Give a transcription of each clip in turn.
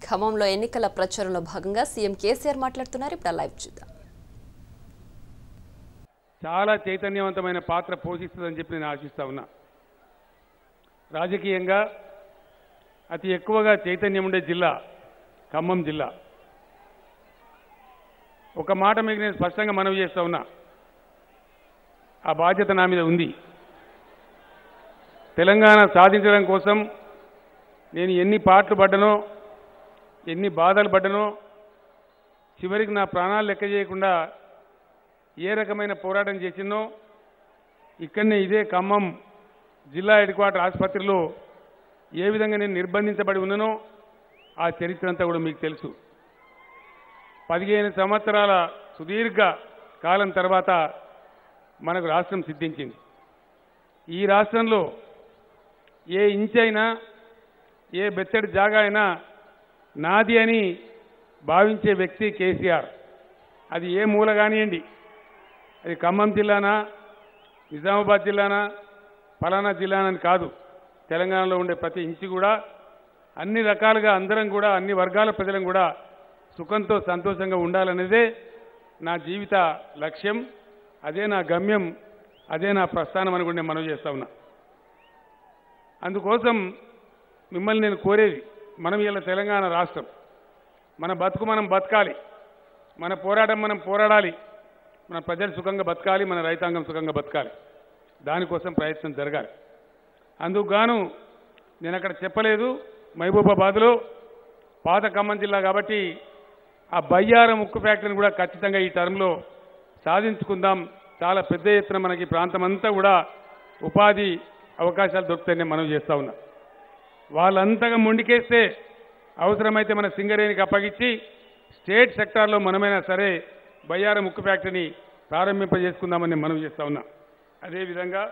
ఖమ్మంలో ఎన్నికల ప్రచారంలో భాగంగా సీఎం కేసీఆర్ మాట్లాడుతున్నారు ఇప్పుడు ఆ లైవ్ చూద్దాం చాలా చైతన్యవంతమైన పాత్ర పోషిస్తుందని చెప్పి నేను ఆశిస్తా ఉన్నా రాజకీయంగా అతి ఎక్కువగా చైతన్యం ఉండే జిల్లా ఖమ్మం జిల్లా ఒక మాట మీకు నేను స్పష్టంగా మనవి చేస్తా ఉన్నా ఆ బాధ్యత నా మీద ఉంది తెలంగాణ సాధించడం కోసం నేను ఎన్ని పాటలు పడ్డనో ఎన్ని బాధలు పడ్డనో చివరికి నా ప్రాణాలు లెక్క చేయకుండా ఏ రకమైన పోరాటం చేసినో ఇక్కడనే ఇదే ఖమ్మం జిల్లా హెడ్ క్వార్టర్ ఆసుపత్రిలో ఏ విధంగా నేను నిర్బంధించబడి ఉన్నానో ఆ చరిత్ర అంతా కూడా మీకు తెలుసు పదిహేను సంవత్సరాల సుదీర్ఘ కాలం తర్వాత మనకు రాష్ట్రం సిద్ధించింది ఈ రాష్ట్రంలో ఏ ఇంచ్ అయినా ఏ బెత్తడి జాగా అయినా నాది అని భావించే వ్యక్తి కేసీఆర్ అది ఏ మూల కానివ్వండి అది ఖమ్మం జిల్లానా నిజామాబాద్ జిల్లానా ఫలానా జిల్లానా అని కాదు తెలంగాణలో ఉండే ప్రతి ఇంచి కూడా అన్ని రకాలుగా అందరం కూడా అన్ని వర్గాల ప్రజలం కూడా సుఖంతో సంతోషంగా ఉండాలనేదే నా జీవిత లక్ష్యం అదే నా గమ్యం అదే నా ప్రస్థానం అని కూడా నేను మనవి చేస్తా ఉన్నా అందుకోసం మిమ్మల్ని నేను కోరేది మనం ఇలా తెలంగాణ రాష్ట్రం మన బతుకు మనం బతకాలి మన పోరాటం మనం పోరాడాలి మన ప్రజలు సుఖంగా బతకాలి మన రైతాంగం సుఖంగా బతకాలి దానికోసం ప్రయత్నం జరగాలి అందుకు గాను నేను అక్కడ చెప్పలేదు మహబూబాబాద్లో పాత ఖమ్మం జిల్లా కాబట్టి ఆ బయ్యారం ఉక్కు ఫ్యాక్టరీని కూడా ఖచ్చితంగా ఈ టర్మ్లో సాధించుకుందాం చాలా పెద్ద ఎత్తున మనకి ఈ ప్రాంతం అంతా కూడా ఉపాధి అవకాశాలు దొరుకుతాయని మనం చేస్తా ఉన్నా వాళ్ళంతగా మొండికేస్తే అవసరమైతే మన సింగరేణికి అప్పగించి స్టేట్ సెక్టార్లో మనమైనా సరే బయ్యారం ఉక్కు ఫ్యాక్టరీని ప్రారంభింపజేసుకుందామని మనం చేస్తా ఉన్నా అదేవిధంగా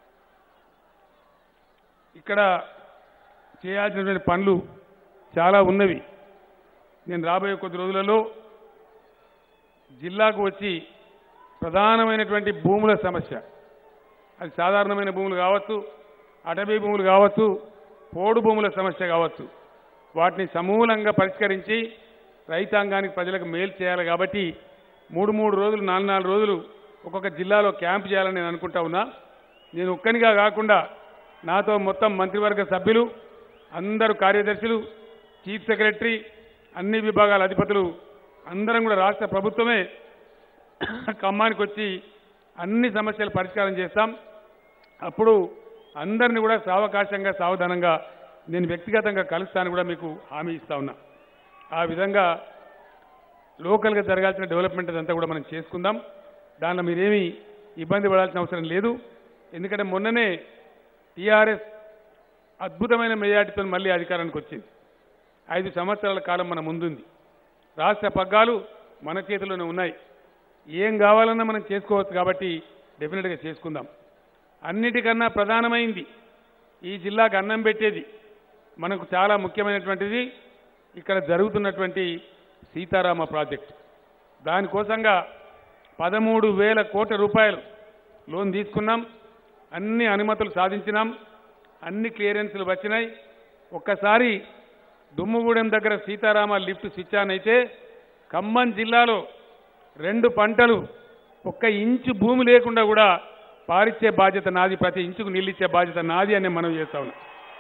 ఇక్కడ చేయాల్సినటువంటి పనులు చాలా ఉన్నవి నేను రాబోయే కొద్ది రోజులలో జిల్లాకు వచ్చి ప్రధానమైనటువంటి భూముల సమస్య అది సాధారణమైన భూములు కావచ్చు అటవీ భూములు కావచ్చు పోడు భూముల సమస్య కావచ్చు వాటిని సమూలంగా పరిష్కరించి రైతాంగానికి ప్రజలకు మేలు చేయాలి కాబట్టి మూడు మూడు రోజులు నాలుగు నాలుగు రోజులు ఒక్కొక్క జిల్లాలో క్యాంప్ చేయాలని నేను అనుకుంటా ఉన్నా నేను ఒక్కనిగా కాకుండా నాతో మొత్తం మంత్రివర్గ సభ్యులు అందరు కార్యదర్శులు చీఫ్ సెక్రటరీ అన్ని విభాగాల అధిపతులు అందరం కూడా రాష్ట్ర ప్రభుత్వమే ఖమ్మానికి వచ్చి అన్ని సమస్యలు పరిష్కారం చేస్తాం అప్పుడు అందరిని కూడా సావకాశంగా సావధానంగా నేను వ్యక్తిగతంగా కలుస్తాను కూడా మీకు హామీ ఇస్తా ఉన్నా ఆ విధంగా లోకల్గా జరగాల్సిన డెవలప్మెంట్ అదంతా కూడా మనం చేసుకుందాం దానిలో మీరేమీ ఇబ్బంది పడాల్సిన అవసరం లేదు ఎందుకంటే మొన్ననే టీఆర్ఎస్ అద్భుతమైన మెజార్టీతో మళ్ళీ అధికారానికి వచ్చింది ఐదు సంవత్సరాల కాలం మన ముందుంది రాష్ట్ర పగ్గాలు మన చేతిలోనే ఉన్నాయి ఏం కావాలన్నా మనం చేసుకోవచ్చు కాబట్టి డెఫినెట్గా చేసుకుందాం అన్నిటికన్నా ప్రధానమైంది ఈ జిల్లాకు అన్నం పెట్టేది మనకు చాలా ముఖ్యమైనటువంటిది ఇక్కడ జరుగుతున్నటువంటి సీతారామ ప్రాజెక్టు దానికోసంగా పదమూడు వేల కోట్ల రూపాయలు లోన్ తీసుకున్నాం అన్ని అనుమతులు సాధించినాం అన్ని క్లియరెన్స్లు వచ్చినాయి ఒక్కసారి దుమ్ముగూడెం దగ్గర సీతారామ లిఫ్ట్ స్విచ్ ఆన్ అయితే ఖమ్మం జిల్లాలో రెండు పంటలు ఒక్క ఇంచు భూమి లేకుండా కూడా పారిచ్చే బాధ్యత నాది ప్రతి ఇంచుకు నీళ్ళిచ్చే బాధ్యత నాది అని మనం చేస్తా ఉన్నాం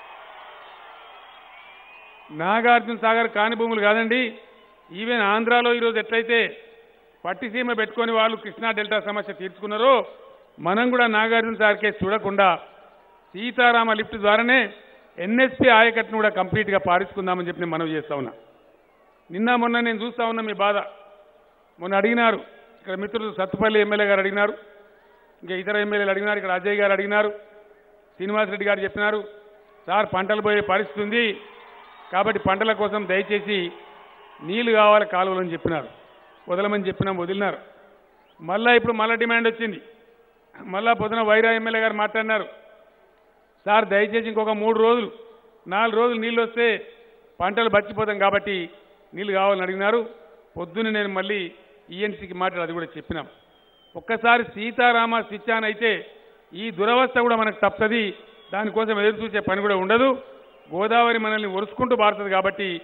నాగార్జున సాగర్ కాని భూములు కాదండి ఈవెన్ ఆంధ్రాలో ఈరోజు ఎట్లయితే పట్టిసీమ పెట్టుకొని వాళ్ళు కృష్ణా డెల్టా సమస్య తీర్చుకున్నారో మనం కూడా నాగార్జున సాగర్ కేసు చూడకుండా సీతారామ లిఫ్ట్ ద్వారానే ఎన్ఎస్పి ఆయకట్టును కూడా కంప్లీట్గా పారించుకుందామని చెప్పి నేను మనవి చేస్తా ఉన్నా నిన్న మొన్న నేను చూస్తా ఉన్నా మీ బాధ మొన్న అడిగినారు ఇక్కడ మిత్రులు సత్తుపల్లి ఎమ్మెల్యే గారు అడిగినారు ఇంకా ఇతర ఎమ్మెల్యేలు అడిగినారు ఇక్కడ అజయ్ గారు అడిగినారు శ్రీనివాసరెడ్డి గారు చెప్పినారు సార్ పంటలు పోయే పరిస్థితి ఉంది కాబట్టి పంటల కోసం దయచేసి నీళ్లు కావాలి కాలువలు అని చెప్పినారు వదలమని చెప్పినాం వదిలినారు మళ్ళా ఇప్పుడు మళ్ళా డిమాండ్ వచ్చింది మళ్ళా పొద్దున వైరా ఎమ్మెల్యే గారు మాట్లాడినారు సార్ దయచేసి ఇంకొక మూడు రోజులు నాలుగు రోజులు నీళ్ళు వస్తే పంటలు బచ్చిపోతాం కాబట్టి నీళ్ళు కావాలని అడిగినారు పొద్దున్న నేను మళ్ళీ ఈఎన్సీకి మాట్లాడి అది కూడా చెప్పినాం ఒక్కసారి సీతారామ స్విచ్ ఆన్ అయితే ఈ దురవస్థ కూడా మనకు తప్పది దానికోసం ఎదురు చూసే పని కూడా ఉండదు గోదావరి మనల్ని ఒరుసుకుంటూ పారుతుంది కాబట్టి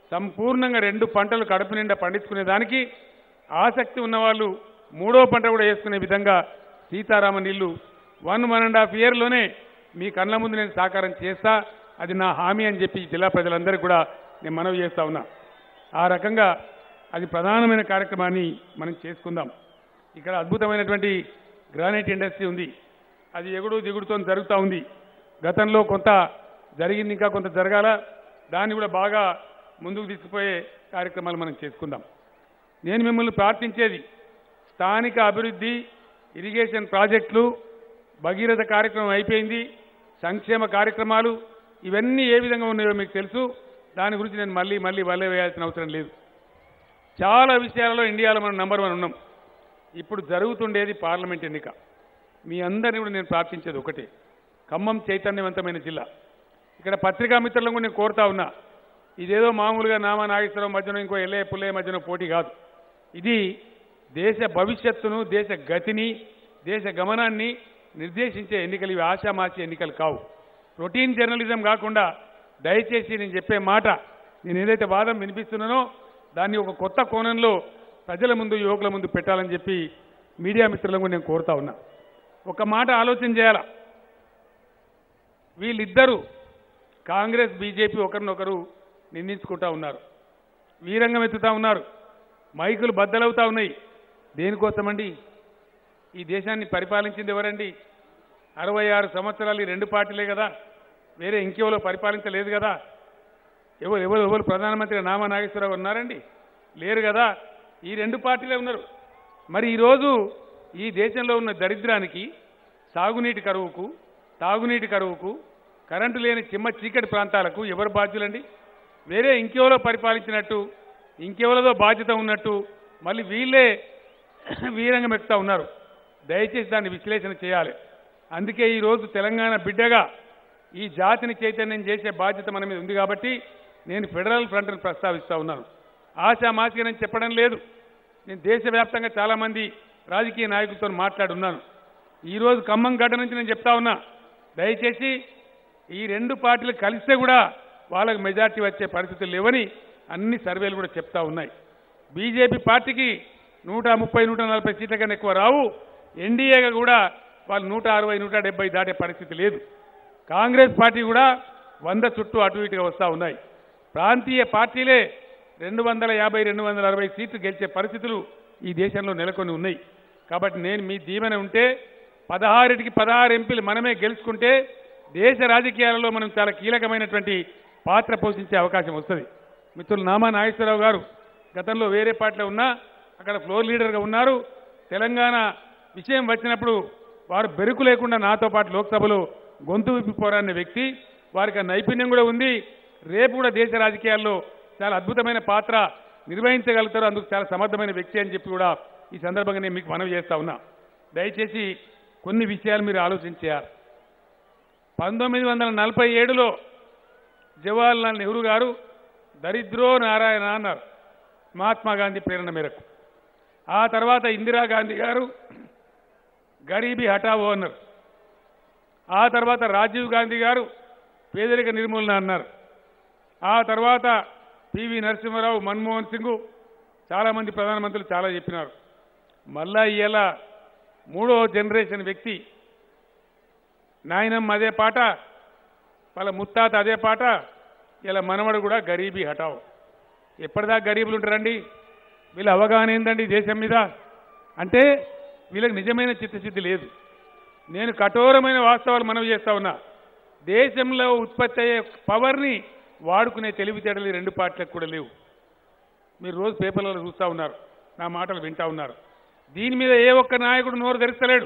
సంపూర్ణంగా రెండు పంటలు కడుపు నిండా పండించుకునే దానికి ఆసక్తి ఉన్నవాళ్ళు మూడో పంట కూడా వేసుకునే విధంగా సీతారామ నీళ్లు వన్ వన్ అండ్ హాఫ్ ఇయర్లోనే మీ కళ్ళ ముందు నేను సాకారం చేస్తా అది నా హామీ అని చెప్పి ఈ జిల్లా ప్రజలందరికీ కూడా నేను మనవి చేస్తా ఉన్నా ఆ రకంగా అది ప్రధానమైన కార్యక్రమాన్ని మనం చేసుకుందాం ఇక్కడ అద్భుతమైనటువంటి గ్రానైట్ ఇండస్ట్రీ ఉంది అది ఎగుడు దిగుడుతో జరుగుతూ ఉంది గతంలో కొంత జరిగింది ఇంకా కొంత జరగాల దాన్ని కూడా బాగా ముందుకు తీసుకుపోయే కార్యక్రమాలు మనం చేసుకుందాం నేను మిమ్మల్ని ప్రార్థించేది స్థానిక అభివృద్ధి ఇరిగేషన్ ప్రాజెక్టులు భగీరథ కార్యక్రమం అయిపోయింది సంక్షేమ కార్యక్రమాలు ఇవన్నీ ఏ విధంగా ఉన్నాయో మీకు తెలుసు దాని గురించి నేను మళ్ళీ మళ్ళీ వల్లే వేయాల్సిన అవసరం లేదు చాలా విషయాలలో ఇండియాలో మనం నంబర్ వన్ ఉన్నాం ఇప్పుడు జరుగుతుండేది పార్లమెంట్ ఎన్నిక మీ అందరినీ కూడా నేను ప్రార్థించేది ఒకటే ఖమ్మం చైతన్యవంతమైన జిల్లా ఇక్కడ పత్రికా మిత్రులను కూడా నేను కోరుతా ఉన్నా ఇదేదో మామూలుగా నామా నాగేశ్వరరావు మధ్యన ఇంకో ఎల్లయ్య పుల్లయ్య మధ్యన పోటీ కాదు ఇది దేశ భవిష్యత్తును దేశ గతిని దేశ గమనాన్ని నిర్దేశించే ఎన్నికలు ఇవి ఆశామాసి ఎన్నికలు కావు రొటీన్ జర్నలిజం కాకుండా దయచేసి నేను చెప్పే మాట నేను ఏదైతే వాదం వినిపిస్తున్నానో దాన్ని ఒక కొత్త కోణంలో ప్రజల ముందు యువకుల ముందు పెట్టాలని చెప్పి మీడియా మిత్రులను కూడా నేను కోరుతా ఉన్నా ఒక మాట ఆలోచన చేయాలా వీళ్ళిద్దరూ కాంగ్రెస్ బీజేపీ ఒకరినొకరు నిందించుకుంటా ఉన్నారు వీరంగం ఎత్తుతా ఉన్నారు మైకులు బద్దలవుతా ఉన్నాయి దేనికోసమండి ఈ దేశాన్ని పరిపాలించింది ఎవరండి అరవై ఆరు సంవత్సరాలు ఈ రెండు పార్టీలే కదా వేరే ఇంకెవరో పరిపాలించలేదు కదా ఎవరు ఎవరు ఎవరు ప్రధానమంత్రి నామా నాగేశ్వరరావు ఉన్నారండి లేరు కదా ఈ రెండు పార్టీలే ఉన్నారు మరి ఈరోజు ఈ దేశంలో ఉన్న దరిద్రానికి సాగునీటి కరువుకు తాగునీటి కరువుకు కరెంటు లేని చిమ్మ చీకటి ప్రాంతాలకు ఎవరు బాధ్యులండి వేరే ఇంకెవరో పరిపాలించినట్టు ఇంకెవరిదో బాధ్యత ఉన్నట్టు మళ్ళీ వీళ్ళే వీరంగం ఎక్కుతా ఉన్నారు దయచేసి దాన్ని విశ్లేషణ చేయాలి అందుకే ఈరోజు తెలంగాణ బిడ్డగా ఈ జాతిని చైతన్యం చేసే బాధ్యత మన మీద ఉంది కాబట్టి నేను ఫెడరల్ ఫ్రంట్ను ప్రస్తావిస్తా ఉన్నాను ఆశామాసిగా నేను చెప్పడం లేదు నేను దేశవ్యాప్తంగా చాలామంది రాజకీయ నాయకులతో మాట్లాడున్నాను ఈరోజు ఖమ్మం గడ్డ నుంచి నేను చెప్తా ఉన్నా దయచేసి ఈ రెండు పార్టీలు కలిస్తే కూడా వాళ్ళకి మెజార్టీ వచ్చే పరిస్థితులు లేవని అన్ని సర్వేలు కూడా చెప్తా ఉన్నాయి బీజేపీ పార్టీకి నూట ముప్పై నూట నలభై సీట్ల కన్నా ఎక్కువ రావు ఎన్డీఏగా కూడా వాళ్ళు నూట అరవై నూట డెబ్బై దాటే పరిస్థితి లేదు కాంగ్రెస్ పార్టీ కూడా వంద చుట్టూ అటు ఇటుగా వస్తూ ఉన్నాయి ప్రాంతీయ పార్టీలే రెండు వందల యాభై రెండు వందల అరవై సీట్లు గెలిచే పరిస్థితులు ఈ దేశంలో నెలకొని ఉన్నాయి కాబట్టి నేను మీ దీవెన ఉంటే పదహారుటికి పదహారు ఎంపీలు మనమే గెలుచుకుంటే దేశ రాజకీయాలలో మనం చాలా కీలకమైనటువంటి పాత్ర పోషించే అవకాశం వస్తుంది మిత్రులు నామా నాగేశ్వరరావు గారు గతంలో వేరే పార్టీలో ఉన్నా అక్కడ ఫ్లోర్ లీడర్గా ఉన్నారు తెలంగాణ విషయం వచ్చినప్పుడు వారు బెరుకు లేకుండా నాతో పాటు లోక్సభలో గొంతు విప్పి పోరాడిన వ్యక్తి వారికి ఆ నైపుణ్యం కూడా ఉంది రేపు కూడా దేశ రాజకీయాల్లో చాలా అద్భుతమైన పాత్ర నిర్వహించగలుగుతారు అందుకు చాలా సమర్థమైన వ్యక్తి అని చెప్పి కూడా ఈ సందర్భంగా నేను మీకు మనవి చేస్తా ఉన్నా దయచేసి కొన్ని విషయాలు మీరు ఆలోచించారు పంతొమ్మిది వందల నలభై ఏడులో జవహర్లాల్ నెహ్రూ గారు దరిద్రో నారాయణ అన్నారు మహాత్మా గాంధీ ప్రేరణ మేరకు ఆ తర్వాత ఇందిరాగాంధీ గారు గరీబీ హఠావో అన్నారు ఆ తర్వాత రాజీవ్ గాంధీ గారు పేదరిక నిర్మూలన అన్నారు ఆ తర్వాత పివి నరసింహారావు మన్మోహన్ సింగ్ చాలామంది ప్రధానమంత్రులు చాలా చెప్పినారు మళ్ళా ఇవాళ మూడో జనరేషన్ వ్యక్తి నాయనమ్మ అదే పాట వాళ్ళ ముత్తాత అదే పాట ఇలా మనవడు కూడా గరీబీ హఠావ్ ఎప్పటిదాకా గరీబులు ఉంటారండి వీళ్ళ అవగాహన ఏందండి ఈ దేశం మీద అంటే వీళ్ళకి నిజమైన చిత్తశుద్ధి లేదు నేను కఠోరమైన వాస్తవాలు మనవి చేస్తా ఉన్నా దేశంలో ఉత్పత్తి అయ్యే పవర్ని వాడుకునే తెలివితేటలు ఈ రెండు పార్టీలకు కూడా లేవు మీరు రోజు పేపర్లలో చూస్తూ ఉన్నారు నా మాటలు వింటా ఉన్నారు దీని మీద ఏ ఒక్క నాయకుడు నోరు తెరుస్తలేడు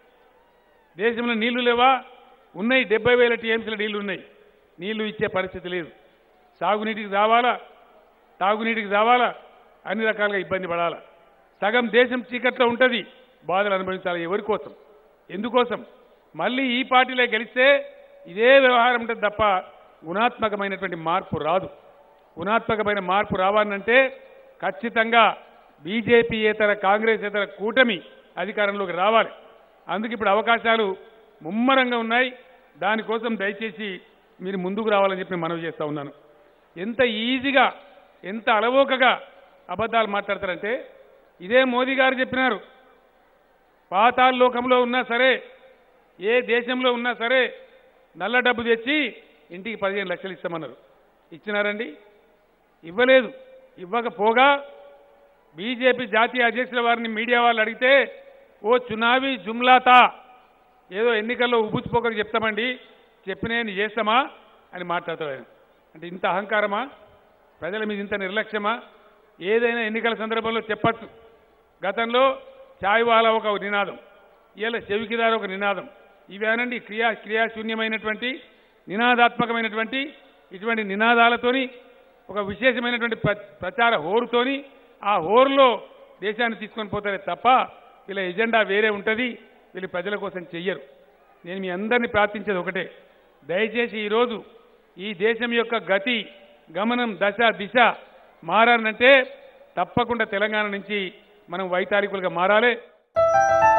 దేశంలో నీళ్లు లేవా ఉన్నాయి డెబ్బై వేల టీఎంసీల నీళ్లు ఉన్నాయి నీళ్లు ఇచ్చే పరిస్థితి లేదు సాగునీటికి రావాలా తాగునీటికి రావాలా అన్ని రకాలుగా ఇబ్బంది పడాలా సగం దేశం చీకట్లో ఉంటుంది బాధలు అనుభవించాలి ఎవరి కోసం ఎందుకోసం మళ్ళీ ఈ పార్టీలో గెలిస్తే ఇదే వ్యవహారం ఉంటుంది తప్ప గుణాత్మకమైనటువంటి మార్పు రాదు గుణాత్మకమైన మార్పు రావాలంటే ఖచ్చితంగా బీజేపీ ఇతర కాంగ్రెస్ ఇతర కూటమి అధికారంలోకి రావాలి అందుకు ఇప్పుడు అవకాశాలు ముమ్మరంగా ఉన్నాయి దానికోసం దయచేసి మీరు ముందుకు రావాలని చెప్పి మనవి చేస్తా ఉన్నాను ఎంత ఈజీగా ఎంత అలవోకగా అబద్ధాలు మాట్లాడతారంటే ఇదే మోదీ గారు చెప్పినారు పాతాళ లోకంలో ఉన్నా సరే ఏ దేశంలో ఉన్నా సరే నల్ల డబ్బు తెచ్చి ఇంటికి పదిహేను లక్షలు ఇస్తామన్నారు ఇచ్చినారండి ఇవ్వలేదు ఇవ్వకపోగా బీజేపీ జాతీయ అధ్యక్షుల వారిని మీడియా వాళ్ళు అడిగితే ఓ చునావి జుమ్లాతా ఏదో ఎన్నికల్లో ఉబుచ్చిపోకని చెప్తామండి చెప్పినేది చేస్తామా అని మాట్లాడతాడు ఆయన అంటే ఇంత అహంకారమా ప్రజల మీద ఇంత నిర్లక్ష్యమా ఏదైనా ఎన్నికల సందర్భంలో చెప్పచ్చు గతంలో చాయ్ వాలా ఒక నినాదం ఇవాళ చెవికిదారు ఒక నినాదం ఇవేనండి క్రియా క్రియాశూన్యమైనటువంటి నినాదాత్మకమైనటువంటి ఇటువంటి నినాదాలతోని ఒక విశేషమైనటువంటి ప్ర- ప్రచార హోరుతోని ఆ హోరులో దేశాన్ని తీసుకొని పోతారే తప్ప వీళ్ళ ఎజెండా వేరే ఉంటుంది వీళ్ళు ప్రజల కోసం చెయ్యరు నేను మీ అందరినీ ప్రార్థించేది ఒకటే దయచేసి ఈరోజు ఈ దేశం యొక్క గతి గమనం దశ దిశ మారాలంటే తప్పకుండా తెలంగాణ నుంచి మనం వైతాళికులుగా మారాలి